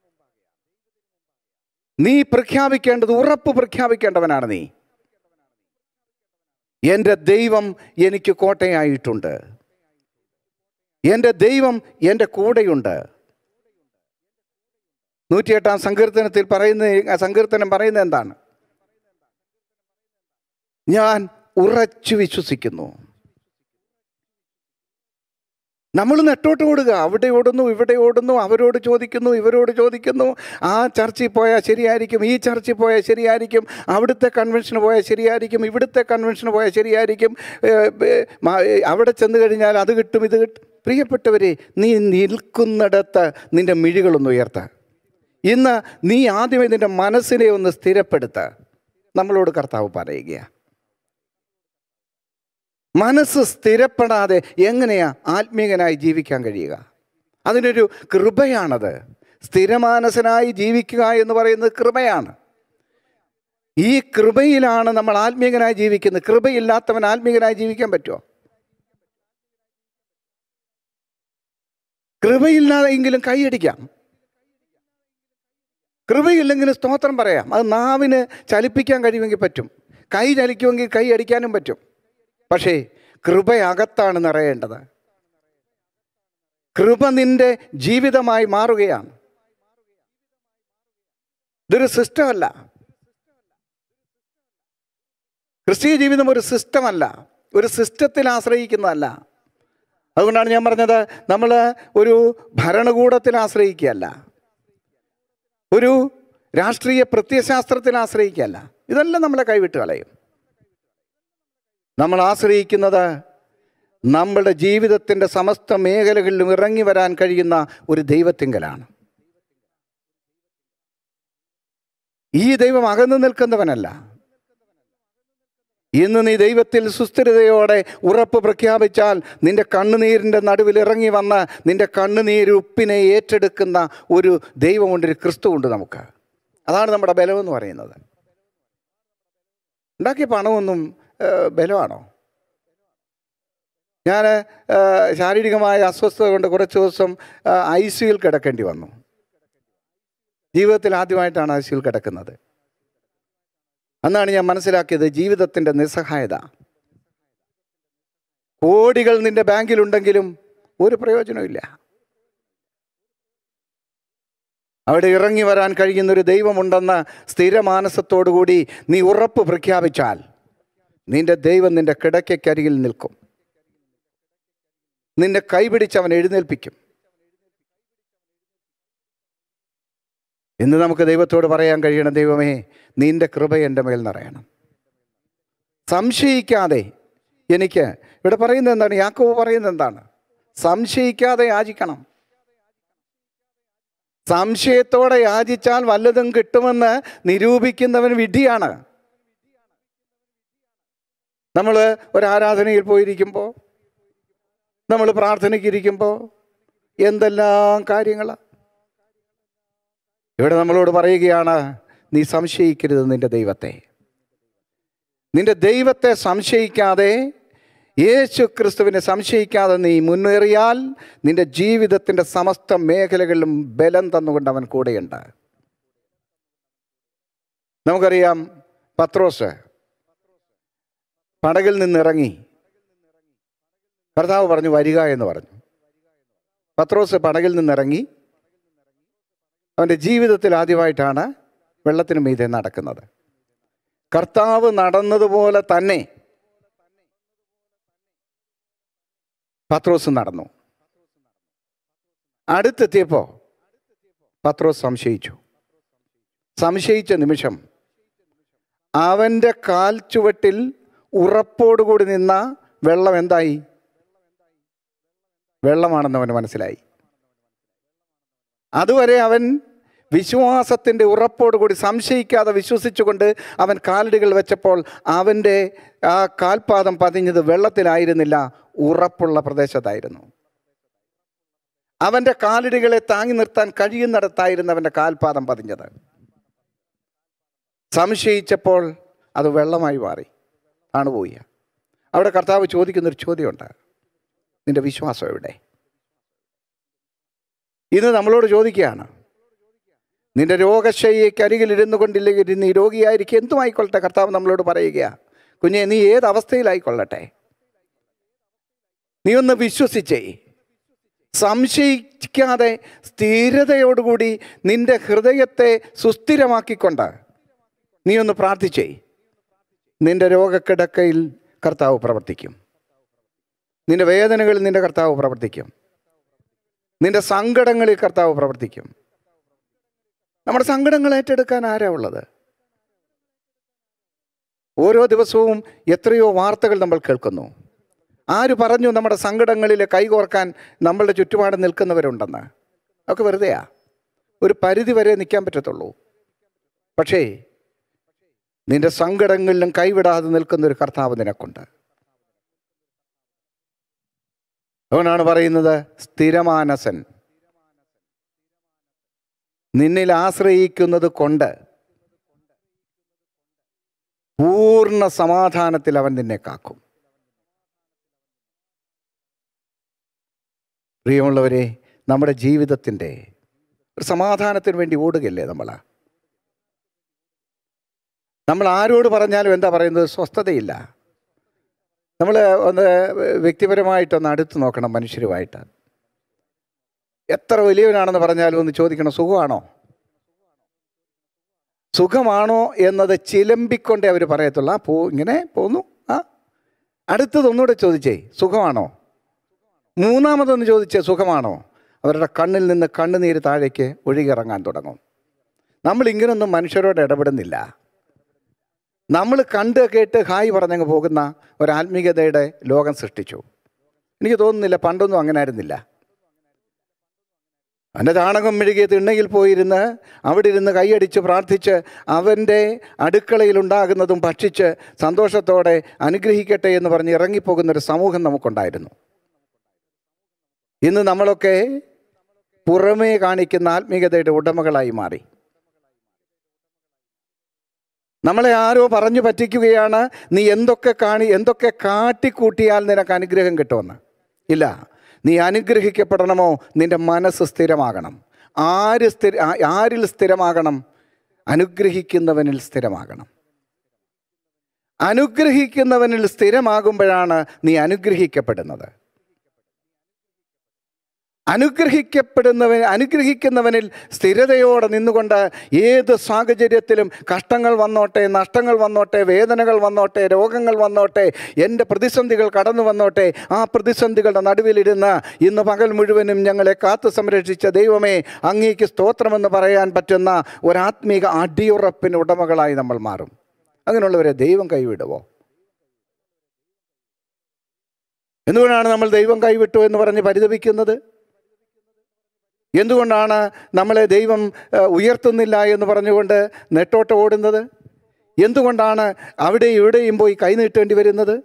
നീ പ്രഖ്യാപിക്കേണ്ടത് ഉറപ്പ് പ്രഖ്യാപിക്കേണ്ടവനാണ് നീ എൻ്റെ ദൈവം എനിക്ക് കോട്ടയായിട്ടുണ്ട് എൻ്റെ ദൈവം എൻ്റെ കൂടെയുണ്ട് നൂറ്റിയെട്ടാം സങ്കീർത്തനത്തിൽ പറയുന്ന സങ്കീർത്തനം പറയുന്നത് എന്താണ് ഞാൻ ഉറച്ചു വിശ്വസിക്കുന്നു നമ്മൾ നെട്ടോട്ട് ഓടുക അവിടെ ഓടുന്നു ഇവിടെ ഓടുന്നു അവരോട് ചോദിക്കുന്നു ഇവരോട് ചോദിക്കുന്നു ആ ചർച്ചിൽ പോയാൽ ശരിയായിരിക്കും ഈ ചർച്ചിൽ പോയാൽ ശരിയായിരിക്കും അവിടുത്തെ കൺവെൻഷന് പോയാൽ ശരിയായിരിക്കും ഇവിടുത്തെ കൺവെൻഷന് പോയാൽ ശരിയായിരിക്കും ഏഹ്, ഏഹ്, മ- ഏഹ്, അവിടെ ചെന്ന് കഴിഞ്ഞാൽ അത് കിട്ടും ഇത് കിട്ടും പ്രിയപ്പെട്ടവരെ നീ നിൽക്കുന്നിടത്ത് നിന്റെ മിഴികളൊന്ന് ഉയർത്ത ഇന്ന് നീ ആദ്യമേ നിന്റെ മനസ്സിനെ ഒന്ന് സ്ഥിരപ്പെടുത്ത നമ്മളോട് കർത്താവ് പറയുകയാണ് മനസ്സ് സ്ഥിരപ്പെടാതെ എങ്ങനെയാ ആത്മീയനായി ജീവിക്കാൻ കഴിയുക അതിനൊരു കൃപയാണത് സ്ഥിരമാനസനായി ജീവിക്കുക എന്ന് പറയുന്നത് കൃപയാണ് ഈ കൃപയിലാണ് നമ്മൾ ആത്മീയനായി ജീവിക്കുന്നത് കൃപയില്ലാത്തവൻ ആത്മീയനായി ജീവിക്കാൻ പറ്റുമോ കൃപയില്ലാതെങ്കിലും കൈയടിക്കാം കൃപയില്ലെങ്കിലും സ്തോത്രം പറയാം അത് നാവിന് ചലിപ്പിക്കാൻ കഴിയുമെങ്കിൽ പറ്റും കൈ ചലിക്കുമെങ്കിൽ കൈ അടിക്കാനും പറ്റും പക്ഷേ കൃപ അകത്താണ് നിറയേണ്ടത് കൃപ നിന്റെ ജീവിതമായി മാറുകയാണ് ഇതൊരു സിസ്റ്റമല്ല ക്രിസ്തീയ ജീവിതം ഒരു സിസ്റ്റമല്ല ഒരു സിസ്റ്റത്തിൽ ആശ്രയിക്കുന്നതല്ല അതുകൊണ്ടാണ് ഞാൻ പറഞ്ഞത് നമ്മൾ ഒരു ഭരണകൂടത്തിൽ ആശ്രയിക്കുകയല്ല ഒരു രാഷ്ട്രീയ പ്രത്യയശാസ്ത്രത്തിൽ ആശ്രയിക്കുകയല്ല ഇതെല്ലാം നമ്മളെ കൈവിട്ട് കളയും നമ്മൾ ആശ്രയിക്കുന്നത് നമ്മുടെ ജീവിതത്തിൻ്റെ സമസ്ത മേഖലകളിലും ഇറങ്ങി വരാൻ കഴിയുന്ന ഒരു ദൈവത്തിങ്കലാണ് ഈ ദൈവം അകന്നു നിൽക്കുന്നവനല്ല ഇന്ന് നീ ദൈവത്തിൽ സുസ്ഥിരതയോടെ ഉറപ്പ് പ്രഖ്യാപിച്ചാൽ നിന്റെ കണ്ണുനീരിൻ്റെ നടുവിൽ ഇറങ്ങി വന്ന് നിന്റെ കണ്ണുനീര് ഉപ്പിനെ ഏറ്റെടുക്കുന്ന ഒരു ദൈവമുണ്ട് ഒരു ക്രിസ്തുവുണ്ട് നമുക്ക് അതാണ് നമ്മുടെ ബലമെന്ന് പറയുന്നത് ഉണ്ടാക്കിയ പണമൊന്നും ഏഹ്, ബലമാണോ ഞാൻ ശാരീരികമായ അസ്വസ്ഥത കൊണ്ട് കുറച്ച് ദിവസം ഐ സിയിൽ കിടക്കേണ്ടി വന്നു ജീവിതത്തിൽ ആദ്യമായിട്ടാണ് ഐ സിയിൽ കിടക്കുന്നത് അന്നാണ് ഞാൻ മനസ്സിലാക്കിയത് ജീവിതത്തിൻ്റെ നിസ്സഹായത കോടികൾ നിന്റെ ബാങ്കിലുണ്ടെങ്കിലും ഒരു പ്രയോജനമില്ല അവിടെ ഇറങ്ങി വരാൻ കഴിയുന്ന ഒരു ദൈവമുണ്ടെന്ന സ്ഥിരമാനസത്തോടുകൂടി നീ ഉറപ്പ് പ്രഖ്യാപിച്ചാൽ നിന്റെ ദൈവം നിന്റെ കിടക്കക്കരികിൽ നിൽക്കും നിന്റെ കൈപിടിച്ച് അവൻ എഴുന്നേൽപ്പിക്കും ഇന്ന് നമുക്ക് ദൈവത്തോട് പറയാൻ കഴിയണം ദൈവമേ നിന്റെ കൃപ എൻ്റെ മേൽ നിറയണം സംശയിക്കാതെ എനിക്ക് ഇവിടെ പറയുന്നത് എന്താണ് യാക്കോബ് പറയുന്നത് എന്താണ് സംശയിക്കാതെ യാചിക്കണം സംശയത്തോടെ യാചിച്ചാൽ വല്ലതും കിട്ടുമെന്ന് നിരൂപിക്കുന്നവൻ വിധിയാണ് നമ്മൾ ഒരു ആരാധനയിൽ പോയിരിക്കുമ്പോൾ നമ്മൾ പ്രാർത്ഥനയ്ക്ക് ഇരിക്കുമ്പോൾ എന്തെല്ലാം കാര്യങ്ങളാണ് ഇവിടെ നമ്മളോട് പറയുകയാണ് നീ സംശയിക്കരുത് നിന്റെ ദൈവത്തെ നിന്റെ ദൈവത്തെ സംശയിക്കാതെ യേശു ക്രിസ്തുവിനെ സംശയിക്കാതെ നീ മുന്നേറിയാൽ നിന്റെ ജീവിതത്തിൻ്റെ സമസ്ത മേഖലകളിലും ബലം തന്നുകൊണ്ട് അവൻ കൂടെയുണ്ട് നമുക്കറിയാം പത്രോസ് പടകിൽ നിന്നിറങ്ങി കർത്താവ് പറഞ്ഞു വരിക എന്ന് പറഞ്ഞു പത്രോസ് പടകിൽ നിന്നിറങ്ങി അവൻ്റെ ജീവിതത്തിൽ ആദ്യമായിട്ടാണ് വെള്ളത്തിന് മീതെ നടക്കുന്നത് കർത്താവ് നടന്നതുപോലെ തന്നെ പത്രോസ് നടന്നു അടുത്തെത്തിയപ്പോൾ പത്രോസ് സംശയിച്ചു സംശയിച്ച നിമിഷം അവൻ്റെ കാൽ ചുവട്ടിൽ ഉറപ്പോടുകൂടി നിന്ന വെള്ളം എന്തായി വെള്ളമാണെന്ന് അവന് മനസ്സിലായി അതുവരെ അവൻ വിശ്വാസത്തിൻ്റെ ഉറപ്പോടുകൂടി സംശയിക്കാതെ വിശ്വസിച്ചുകൊണ്ട് അവൻ കാലടികൾ വെച്ചപ്പോൾ അവൻ്റെ ആ കാൽപാദം പതിഞ്ഞത് വെള്ളത്തിലായിരുന്നില്ല ഉറപ്പുള്ള പ്രദേശത്തായിരുന്നു അവൻ്റെ കാലടികളെ താങ്ങി നിർത്താൻ കഴിയുന്നിടത്തായിരുന്നു അവൻ്റെ കാൽപാദം പതിഞ്ഞത് സംശയിച്ചപ്പോൾ അത് വെള്ളമായി മാറി താണുപോയി അവിടെ കർത്താവ് ചോദിക്കുന്നൊരു ചോദ്യമുണ്ട് നിന്റെ വിശ്വാസം എവിടെ ഇന്ന് നമ്മളോട് ചോദിക്കുകയാണ് നിന്റെ രോഗശയ്യയ്ക്ക് അരികിൽ ഇരുന്നു കൊണ്ടില്ലെങ്കിൽ നീ രോഗിയായിരിക്കും എന്തുമായിക്കൊള്ളട്ടെ കർത്താവ് നമ്മളോട് പറയുക കുഞ്ഞെ നീ ഏത് അവസ്ഥയിലായിക്കൊള്ളട്ടെ നീ ഒന്ന് വിശ്വസിച്ചേ സംശയിക്കാതെ സ്ഥിരതയോടുകൂടി നിന്റെ ഹൃദയത്തെ സുസ്ഥിരമാക്കിക്കൊണ്ട് നീ ഒന്ന് പ്രാർത്ഥിച്ചേ നിന്റെ രോഗക്കിടക്കയിൽ കർത്താവ് പ്രവർത്തിക്കും നിന്റെ വേദനകളിൽ നിന്റെ കർത്താവ് പ്രവർത്തിക്കും നിന്റെ സങ്കടങ്ങളിൽ കർത്താവ് പ്രവർത്തിക്കും നമ്മുടെ സങ്കടങ്ങൾ ഏറ്റെടുക്കാൻ ആരാ ഉള്ളത് ഓരോ ദിവസവും എത്രയോ വാർത്തകൾ നമ്മൾ കേൾക്കുന്നു ആര് പറഞ്ഞു നമ്മുടെ സങ്കടങ്ങളിൽ കൈകോർക്കാൻ നമ്മളുടെ ചുറ്റുപാട് നിൽക്കുന്നവരുണ്ടെന്ന് ഒക്കെ വെറുതെയാ ഒരു പരിധി വരെ നിൽക്കാൻ പറ്റത്തുള്ളൂ പക്ഷേ നിന്റെ സങ്കടങ്ങളിലും കൈവിടാതെ നിൽക്കുന്ന ഒരു കർത്താവ് നിനക്കുണ്ട് അവനാണ് പറയുന്നത് സ്ഥിരമാനസൻ നിന്നിൽ ആശ്രയിക്കുന്നത് കൊണ്ട് പൂർണ്ണ സമാധാനത്തിൽ അവൻ നിന്നെ കാക്കും പ്രിയമുള്ളവരെ നമ്മുടെ ജീവിതത്തിൻ്റെ ഒരു സമാധാനത്തിന് വേണ്ടി ഓടുകയല്ലേ നമ്മൾ നമ്മൾ ആരോട് പറഞ്ഞാലും എന്താ പറയുന്നത് സ്വസ്ഥതയില്ല നമ്മൾ ഒന്ന് വ്യക്തിപരമായിട്ടൊന്ന് അടുത്ത് നോക്കണം മനുഷ്യരുമായിട്ട് എത്ര വലിയവനാണെന്ന് പറഞ്ഞാലും ഒന്ന് ചോദിക്കണം സുഖമാണോ സുഖമാണോ എന്നത് ചിലമ്പിക്കൊണ്ടേ അവർ പറയത്തുള്ളൂ ആ പോ ഇങ്ങനെ പോന്നു ആ അടുത്തത് ഒന്നുകൂടെ ചോദിച്ചേ സുഖമാണോ മൂന്നാമതൊന്ന് ചോദിച്ചേ സുഖമാണോ അവരുടെ കണ്ണിൽ നിന്ന് കണ്ണുനീര് താഴേക്ക് ഒഴുകിയിറങ്ങാൻ തുടങ്ങും നമ്മൾ ഇങ്ങനൊന്നും മനുഷ്യരോട് ഇടപെടുന്നില്ല നമ്മൾ കണ്ട് കേട്ട് ഹായ് പറഞ്ഞങ്ങ് പോകുന്ന ഒരു ആത്മീയതയുടെ ലോകം സൃഷ്ടിച്ചു എനിക്ക് തോന്നുന്നില്ല പണ്ടൊന്നും അങ്ങനെ ആയിരുന്നില്ല അവൻ്റെ ചാണകം മെഴുകിയ തിണ്ണയിൽ പോയിരുന്ന് അവിടെ ഇരുന്ന് കൈയടിച്ച് പ്രാർത്ഥിച്ച് അവൻ്റെ അടുക്കളയിലുണ്ടാകുന്നതും ഭക്ഷിച്ച് സന്തോഷത്തോടെ അനുഗ്രഹിക്കട്ടെ എന്ന് പറഞ്ഞ് ഇറങ്ങിപ്പോകുന്ന ഒരു സമൂഹം നമുക്കുണ്ടായിരുന്നു ഇന്ന് നമ്മളൊക്കെ പുറമേ കാണിക്കുന്ന ആത്മീയതയുടെ ഉടമകളായി മാറി നമ്മളെ ആരോ പറഞ്ഞു പറ്റിക്കുകയാണ് നീ എന്തൊക്കെ കാണി എന്തൊക്കെ കാട്ടിക്കൂട്ടിയാൽ നിനക്ക് അനുഗ്രഹം കിട്ടുമെന്ന് ഇല്ല നീ അനുഗ്രഹിക്കപ്പെടണമോ നിന്റെ മനസ്സ് സ്ഥിരമാകണം ആര് സ്ഥിര ആ- ആരിൽ സ്ഥിരമാകണം അനുഗ്രഹിക്കുന്നവനിൽ സ്ഥിരമാകണം അനുഗ്രഹിക്കുന്നവനിൽ സ്ഥിരമാകുമ്പോഴാണ് നീ അനുഗ്രഹിക്കപ്പെടുന്നത് അനുഗ്രഹിക്കപ്പെടുന്നവൻ അനുഗ്രഹിക്കുന്നവനിൽ സ്ഥിരതയോടെ നിന്നുകൊണ്ട് ഏത് സാഹചര്യത്തിലും കഷ്ടങ്ങൾ വന്നോട്ടെ നഷ്ടങ്ങൾ വന്നോട്ടെ വേദനകൾ വന്നോട്ടെ രോഗങ്ങൾ വന്നോട്ടെ എൻ്റെ പ്രതിസന്ധികൾ കടന്നു വന്നോട്ടെ ആ പ്രതിസന്ധികളുടെ നടുവിലിരുന്ന് ഇന്ന് പകൽ മുഴുവനും ഞങ്ങളെ കാത്തു സംരക്ഷിച്ച ദൈവമേ അങ്ങേക്ക് സ്തോത്രമെന്ന് പറയാൻ പറ്റുന്ന ഒരാത്മീക അടിയുറപ്പിന് ഉടമകളായി നമ്മൾ മാറും അങ്ങനെയുള്ളവരെ ദൈവം കൈവിടുവോ എന്തുകൊണ്ടാണ് നമ്മൾ ദൈവം കൈവിട്ടു എന്ന് പറഞ്ഞ് പരിതപിക്കുന്നത് എന്തുകൊണ്ടാണ് നമ്മളെ ദൈവം ഏഹ്, ഉയർത്തുന്നില്ല എന്ന് പറഞ്ഞുകൊണ്ട് നെട്ടോട്ട് ഓടുന്നത് എന്തുകൊണ്ടാണ് അവിടെയും ഇവിടെയും പോയി കൈനീട്ടേണ്ടി വരുന്നത്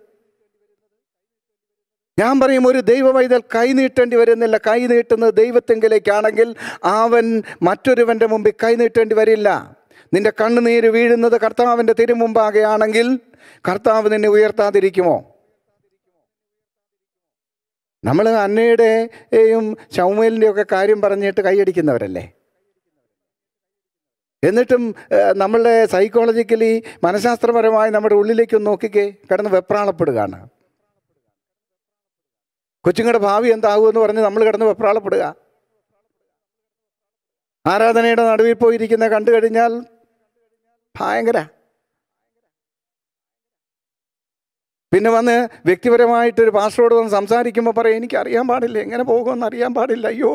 ഞാൻ പറയും ഒരു ദൈവവൈതൽ കൈ നീട്ടേണ്ടി വരുന്നില്ല കൈ നീട്ടുന്നത് ദൈവത്തെങ്കിലേക്കാണെങ്കിൽ അവൻ മറ്റൊരുവൻ്റെ മുമ്പിൽ കൈ നീട്ടേണ്ടി വരില്ല നിന്റെ കണ്ണുനീര് വീഴുന്നത് കർത്താവിൻ്റെ തിരുമുമ്പാകെയാണെങ്കിൽ കർത്താവ് നിന്നെ ഉയർത്താതിരിക്കുമോ നമ്മൾ അന്നയുടെയും ഷൗമേലിൻ്റെയും ഒക്കെ കാര്യം പറഞ്ഞിട്ട് കൈയടിക്കുന്നവരല്ലേ എന്നിട്ടും ഏഹ്, നമ്മളുടെ സൈക്കോളജിക്കലി മനഃശാസ്ത്രപരമായി നമ്മുടെ ഉള്ളിലേക്ക് ഒന്ന് നോക്കിക്കേ കിടന്ന് വെപ്രാളപ്പെടുകയാണ് കൊച്ചുങ്ങളുടെ ഭാവി എന്താകുമെന്ന് പറഞ്ഞ് നമ്മൾ കിടന്ന് വെപ്രാളപ്പെടുക ആരാധനയുടെ നടുവിൽ പോയിരിക്കുന്ന കണ്ടു കഴിഞ്ഞാൽ ഭയങ്കര പിന്നെ വന്ന് വ്യക്തിപരമായിട്ടൊരു പാസ്റ്ററോട് വന്ന് സംസാരിക്കുമ്പോൾ പറയും എനിക്ക് അറിയാൻ പാടില്ല എങ്ങനെ പോകുമെന്ന് അറിയാൻ പാടില്ല അയ്യോ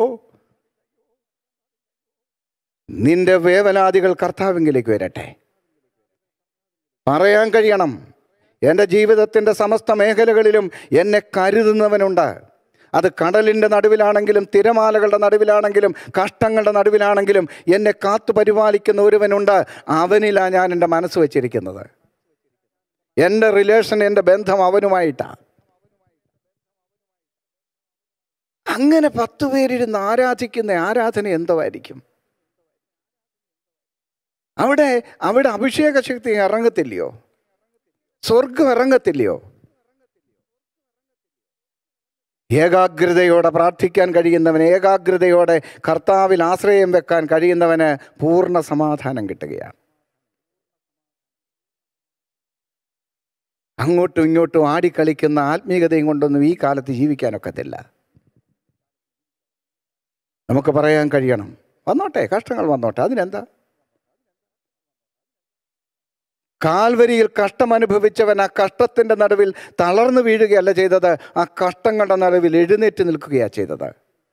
നിന്റെ വേവലാദികൾ കർത്താവിങ്കിലേക്ക് വരട്ടെ പറയാൻ കഴിയണം എൻ്റെ ജീവിതത്തിൻ്റെ സമസ്ത മേഖലകളിലും എന്നെ കരുതുന്നവനുണ്ട് അത് കടലിൻ്റെ നടുവിലാണെങ്കിലും തിരമാലകളുടെ നടുവിലാണെങ്കിലും കഷ്ടങ്ങളുടെ നടുവിലാണെങ്കിലും എന്നെ കാത്തു പരിപാലിക്കുന്ന ഒരുവനുണ്ട് അവനിലാണ് ഞാൻ എൻ്റെ മനസ്സ് വച്ചിരിക്കുന്നത് എൻ്റെ റിലേഷൻ എൻ്റെ ബന്ധം അവനുമായിട്ടാണ് അങ്ങനെ പത്ത് പേരിരുന്ന് ആരാധിക്കുന്ന ആരാധന എന്തോമായിരിക്കും അവിടെ അവിടെ അഭിഷേക ശക്തി ഇറങ്ങത്തില്ലയോ സ്വർഗം ഇറങ്ങത്തില്ലയോ ഏകാഗ്രതയോടെ പ്രാർത്ഥിക്കാൻ കഴിയുന്നവന് ഏകാഗ്രതയോടെ കർത്താവിൽ ആശ്രയം വെക്കാൻ കഴിയുന്നവന് പൂർണ്ണ സമാധാനം കിട്ടുകയാണ് അങ്ങോട്ടും ഇങ്ങോട്ടും ആടിക്കളിക്കുന്ന ആത്മീയതയും കൊണ്ടൊന്നും ഈ കാലത്ത് ജീവിക്കാനൊക്കത്തില്ല നമുക്ക് പറയാൻ കഴിയണം വന്നോട്ടെ കഷ്ടങ്ങൾ വന്നോട്ടെ അതിനെന്താ കാൽവരിയിൽ കഷ്ടം അനുഭവിച്ചവൻ ആ കഷ്ടത്തിൻ്റെ നടുവിൽ തളർന്നു വീഴുകയല്ല ചെയ്തത് ആ കഷ്ടങ്ങളുടെ നടുവിൽ എഴുന്നേറ്റ് നിൽക്കുകയാണ് ചെയ്തത്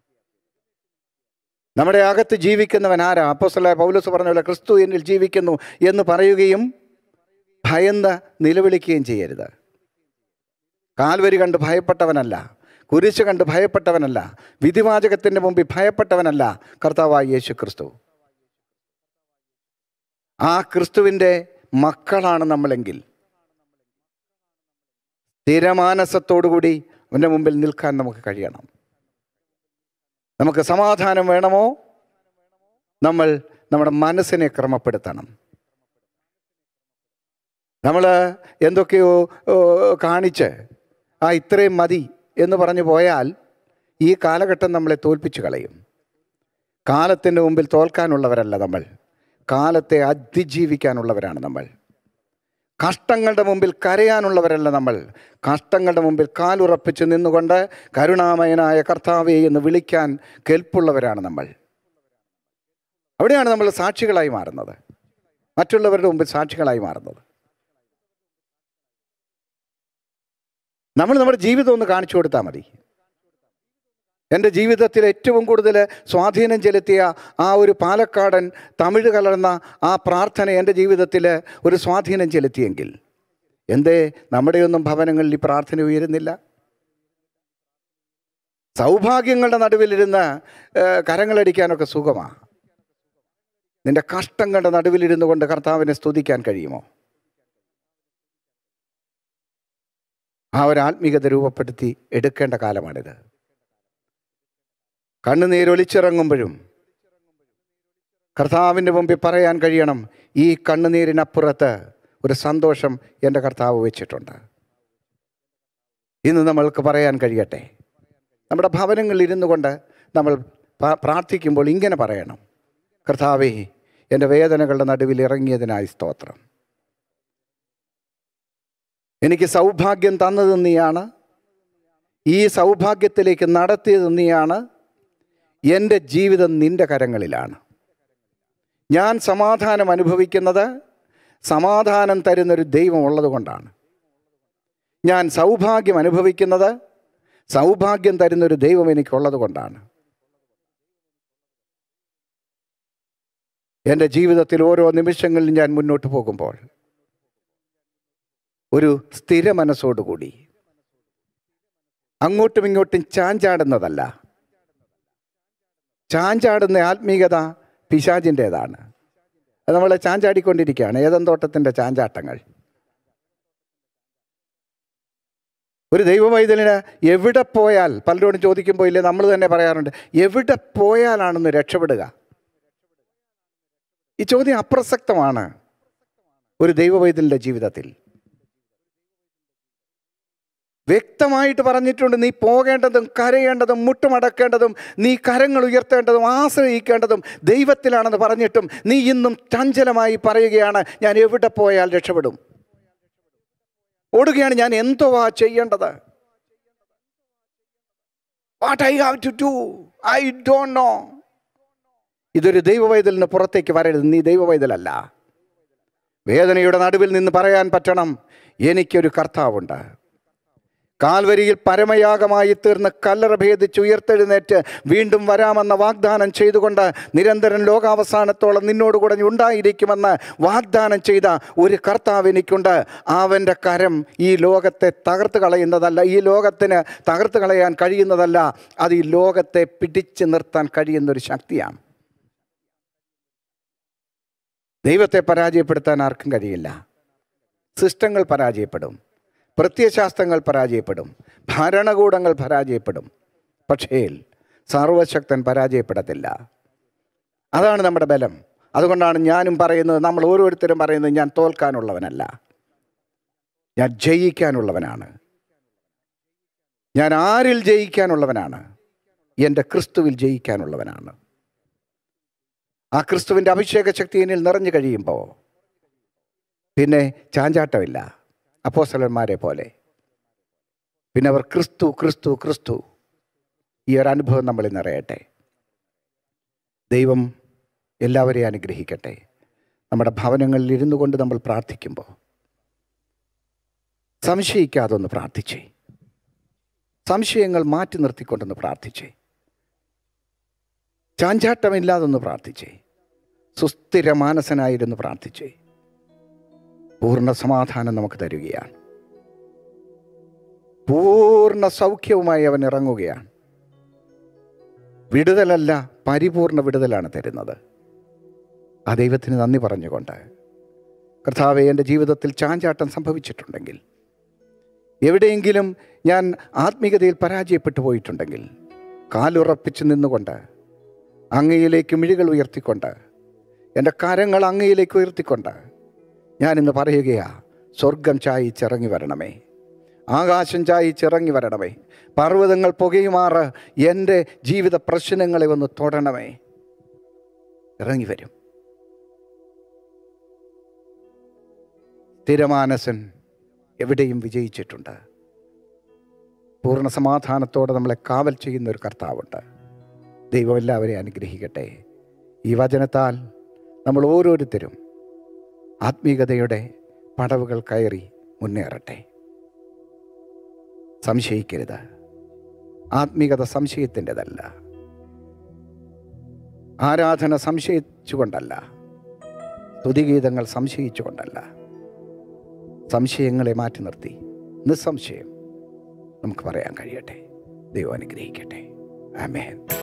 നമ്മുടെ അകത്ത് ജീവിക്കുന്നവൻ ആരാ അപ്പോസ്തലനായ പൗലോസ് പറഞ്ഞ പോലെ ക്രിസ്തു എന്നിൽ ജീവിക്കുന്നു എന്ന് പറയുകയും ഭയന്ന് നിലവിളിക്കുകയും ചെയ്യരുത് കാൽവരി കണ്ട് ഭയപ്പെട്ടവനല്ല കുരിശ് കണ്ട് ഭയപ്പെട്ടവനല്ല വിധിവാചകത്തിൻ്റെ മുമ്പിൽ ഭയപ്പെട്ടവനല്ല കർത്താവായ യേശു ക്രിസ്തു ആ ക്രിസ്തുവിൻ്റെ മക്കളാണ് നമ്മളെങ്കിൽ സ്ഥിരമാനസത്തോടുകൂടി അവൻ്റെ മുമ്പിൽ നിൽക്കാൻ നമുക്ക് കഴിയണം നമുക്ക് സമാധാനം വേണമോ നമ്മൾ നമ്മുടെ മനസ്സിനെ ക്രമപ്പെടുത്തണം നമ്മൾ എന്തൊക്കെയോ ഓ, കാണിച്ച് ആ ഇത്രയും മതി എന്ന് പറഞ്ഞു പോയാൽ ഈ കാലഘട്ടം നമ്മളെ തോൽപ്പിച്ചു കളയും കാലത്തിൻ്റെ മുമ്പിൽ തോൽക്കാനുള്ളവരല്ല നമ്മൾ കാലത്തെ അതിജീവിക്കാനുള്ളവരാണ് നമ്മൾ കഷ്ടങ്ങളുടെ മുമ്പിൽ കരയാനുള്ളവരല്ല നമ്മൾ കഷ്ടങ്ങളുടെ മുമ്പിൽ കാലുറപ്പിച്ച് നിന്നുകൊണ്ട് കരുണാമയനായ കർത്താവെ എന്ന് വിളിക്കാൻ കെൽപ്പുള്ളവരാണ് നമ്മൾ അവിടെയാണ് നമ്മൾ സാക്ഷികളായി മാറുന്നത് മറ്റുള്ളവരുടെ മുമ്പിൽ സാക്ഷികളായി മാറുന്നത് നമ്മൾ നമ്മുടെ ജീവിതം ഒന്ന് കാണിച്ചു കൊടുത്താൽ മതി എൻ്റെ ജീവിതത്തിൽ ഏറ്റവും കൂടുതൽ സ്വാധീനം ചെലുത്തിയ ആ ഒരു പാലക്കാടൻ തമിഴ് കലർന്ന ആ പ്രാർത്ഥന എൻ്റെ ജീവിതത്തിൽ ഒരു സ്വാധീനം ചെലുത്തിയെങ്കിൽ എന്തേ നമ്മുടെയൊന്നും ഭവനങ്ങളിൽ ഈ പ്രാർത്ഥന ഉയരുന്നില്ല സൗഭാഗ്യങ്ങളുടെ നടുവിലിരുന്ന് ഏഹ്, കരങ്ങളടിക്കാനൊക്കെ സുഖമാണ് നിന്റെ കഷ്ടങ്ങളുടെ നടുവിലിരുന്നു കൊണ്ട് കർത്താവിനെ സ്തുതിക്കാൻ കഴിയുമോ ആ ഒരു ആത്മീയത രൂപപ്പെടുത്തി എടുക്കേണ്ട കാലമാണിത് കണ്ണുനീരൊലിച്ചിറങ്ങുമ്പോഴും കർത്താവിൻ്റെ മുമ്പിൽ പറയാൻ കഴിയണം ഈ കണ്ണുനീരിനപ്പുറത്ത് ഒരു സന്തോഷം എൻ്റെ കർത്താവ് വെച്ചിട്ടുണ്ട് ഇന്ന് നമ്മൾക്ക് പറയാൻ കഴിയട്ടെ നമ്മുടെ ഭവനങ്ങളിൽ ഇരുന്നു കൊണ്ട് നമ്മൾ പ- പ്രാർത്ഥിക്കുമ്പോൾ ഇങ്ങനെ പറയണം കർത്താവേ എൻ്റെ വേദനകളുടെ നടുവിൽ ഇറങ്ങിയതിനായി സ്തോത്രം എനിക്ക് സൗഭാഗ്യം തന്നത് നീയാണ് ഈ സൗഭാഗ്യത്തിലേക്ക് നടത്തിയത് നീയാണ് എൻ്റെ ജീവിതം നിൻ്റെ കരങ്ങളിലാണ് ഞാൻ സമാധാനം അനുഭവിക്കുന്നത് സമാധാനം തരുന്നൊരു ദൈവം ഉള്ളത് കൊണ്ടാണ് ഞാൻ സൗഭാഗ്യം അനുഭവിക്കുന്നത് സൗഭാഗ്യം തരുന്നൊരു ദൈവം എനിക്കുള്ളത് കൊണ്ടാണ് എൻ്റെ ജീവിതത്തിൽ ഓരോ നിമിഷങ്ങളിലും ഞാൻ മുന്നോട്ട് പോകുമ്പോൾ ഒരു സ്ഥിര മനസ്സോടുകൂടി അങ്ങോട്ടും ഇങ്ങോട്ടും ചാഞ്ചാടുന്നതല്ല ചാഞ്ചാടുന്ന ആത്മീയത പിശാചിൻ്റേതാണ് അത് നമ്മളെ ചാഞ്ചാടിക്കൊണ്ടിരിക്കുകയാണ് ഏതൻ തോട്ടത്തിൻ്റെ ചാഞ്ചാട്ടങ്ങൾ ഒരു ദൈവവൈതലിന് എവിടെ പോയാൽ പലരോടും ചോദിക്കുമ്പോൾ ഇല്ലേ നമ്മൾ തന്നെ പറയാറുണ്ട് എവിടെ പോയാലാണെന്ന് രക്ഷപ്പെടുക ഈ ചോദ്യം അപ്രസക്തമാണ് ഒരു ദൈവവൈതലിൻ്റെ ജീവിതത്തിൽ വ്യക്തമായിട്ട് പറഞ്ഞിട്ടുണ്ട് നീ പോകേണ്ടതും കരയേണ്ടതും മുട്ടുമടക്കേണ്ടതും നീ കരങ്ങൾ ഉയർത്തേണ്ടതും ആശ്രയിക്കേണ്ടതും ദൈവത്തിലാണെന്ന് പറഞ്ഞിട്ടും നീ ഇന്നും ചഞ്ചലമായി പറയുകയാണ് ഞാൻ എവിടെ പോയാൽ രക്ഷപ്പെടും ഓടുകയാണ് ഞാൻ എന്തോ ആ ചെയ്യേണ്ടത് what I have to do I don't know ഇതൊരു ദൈവവൈതലിന് പുറത്തേക്ക് വരരുത് നീ ദൈവവൈതലല്ല വേദനയുടെ നടുവിൽ നിന്ന് പറയാൻ പറ്റണം എനിക്കൊരു കർത്താവുണ്ട് കാൽവരിയിൽ പരമയാഗമായി തീർന്ന് കല്ലറ ഭേദിച്ച് ഉയർത്തെഴുന്നേറ്റ് വീണ്ടും വരാമെന്ന വാഗ്ദാനം ചെയ്തുകൊണ്ട് നിരന്തരം ലോകാവസാനത്തോളം നിന്നോടുകൂടെ ഉണ്ടായിരിക്കുമെന്ന് വാഗ്ദാനം ചെയ്ത ഒരു കർത്താവ് എനിക്കുണ്ട് അവൻ്റെ കരം ഈ ലോകത്തെ തകർത്ത് കളയുന്നതല്ല ഈ ലോകത്തിന് തകർത്ത് കളയാൻ കഴിയുന്നതല്ല അത് ഈ ലോകത്തെ പിടിച്ചു നിർത്താൻ കഴിയുന്നൊരു ശക്തിയാണ് ദൈവത്തെ പരാജയപ്പെടുത്താൻ ആർക്കും കഴിയില്ല സിസ്റ്റങ്ങൾ പരാജയപ്പെടും പ്രത്യയശാസ്ത്രങ്ങൾ പരാജയപ്പെടും ഭരണകൂടങ്ങൾ പരാജയപ്പെടും പക്ഷേ സർവശക്തൻ പരാജയപ്പെടത്തില്ല അതാണ് നമ്മുടെ ബലം അതുകൊണ്ടാണ് ഞാനും പറയുന്നത് നമ്മൾ ഓരോരുത്തരും പറയുന്നത് ഞാൻ തോൽക്കാനുള്ളവനല്ല ഞാൻ ജയിക്കാനുള്ളവനാണ് ഞാൻ ആരിൽ ജയിക്കാനുള്ളവനാണ് എൻ്റെ ക്രിസ്തുവിൽ ജയിക്കാനുള്ളവനാണ് ആ ക്രിസ്തുവിൻ്റെ അഭിഷേക ശക്തി എന്നിൽ നിറഞ്ഞു കഴിയുമ്പോൾ പിന്നെ ചാഞ്ചാട്ടമില്ല അപ്പോസ്തലന്മാരെ പോലെ പിന്നെ അവർ ക്രിസ്തു ക്രിസ്തു ക്രിസ്തു ഈ ഒരു അനുഭവം നമ്മളിൽ നിറയട്ടെ ദൈവം എല്ലാവരെയും അനുഗ്രഹിക്കട്ടെ നമ്മുടെ ഭവനങ്ങളിൽ ഇരുന്നു കൊണ്ട് നമ്മൾ പ്രാർത്ഥിക്കുമ്പോൾ സംശയിക്കാതെ ഒന്ന് പ്രാർത്ഥിച്ചേ സംശയങ്ങൾ മാറ്റി നിർത്തിക്കൊണ്ടൊന്ന് പ്രാർത്ഥിച്ചേ ചാഞ്ചാട്ടമില്ലാതൊന്ന് പ്രാർത്ഥിച്ചേ സുസ്ഥിര മാനസനായിരുന്നു പ്രാർത്ഥിച്ചേ പൂർണ്ണ സമാധാനം നമുക്ക് തരികയാണ് പൂർണ്ണ സൗഖ്യവുമായി അവൻ ഇറങ്ങുകയാണ് വിടുതലല്ല പരിപൂർണ വിടുതലാണ് തരുന്നത് ആ ദൈവത്തിന് നന്ദി പറഞ്ഞുകൊണ്ട് കർത്താവെ എൻ്റെ ജീവിതത്തിൽ ചാഞ്ചാട്ടം സംഭവിച്ചിട്ടുണ്ടെങ്കിൽ എവിടെയെങ്കിലും ഞാൻ ആത്മീയതയിൽ പരാജയപ്പെട്ടു പോയിട്ടുണ്ടെങ്കിൽ കാലുറപ്പിച്ച് നിന്നുകൊണ്ട് അങ്ങയിലേക്ക് മിഴികൾ ഉയർത്തിക്കൊണ്ട് എൻ്റെ കരങ്ങൾ അങ്ങയിലേക്ക് ഉയർത്തിക്കൊണ്ട് ഞാനിന്ന് പറയുകയാ സ്വർഗം ചായിച്ചിറങ്ങി വരണമേ ആകാശം ചായിച്ചിറങ്ങി വരണമേ പർവ്വതങ്ങൾ പുകയുമാറ് എൻ്റെ ജീവിത പ്രശ്നങ്ങളെ ഒന്ന് തൊടണമേ ഇറങ്ങി വരും സ്ഥിരമാനസൻ എവിടെയും വിജയിച്ചിട്ടുണ്ട് പൂർണ്ണ സമാധാനത്തോടെ നമ്മളെ കാവൽ ചെയ്യുന്ന ഒരു കർത്താവുണ്ട് ദൈവം എല്ലാവരെയും അനുഗ്രഹിക്കട്ടെ ഈ വചനത്താൽ നമ്മൾ ഓരോരുത്തരും ആത്മീയതയുടെ പടവുകൾ കയറി മുന്നേറട്ടെ സംശയിക്കരുത് ആത്മീയത സംശയത്തിൻ്റെതല്ല ആരാധന സംശയിച്ചുകൊണ്ടല്ല സ്തുതിഗീതങ്ങൾ സംശയിച്ചുകൊണ്ടല്ല സംശയങ്ങളെ മാറ്റി നിർത്തി നിസ്സംശയം നമുക്ക് പറയാൻ കഴിയട്ടെ ദൈവം അനുഗ്രഹിക്കട്ടെ ആമേൻ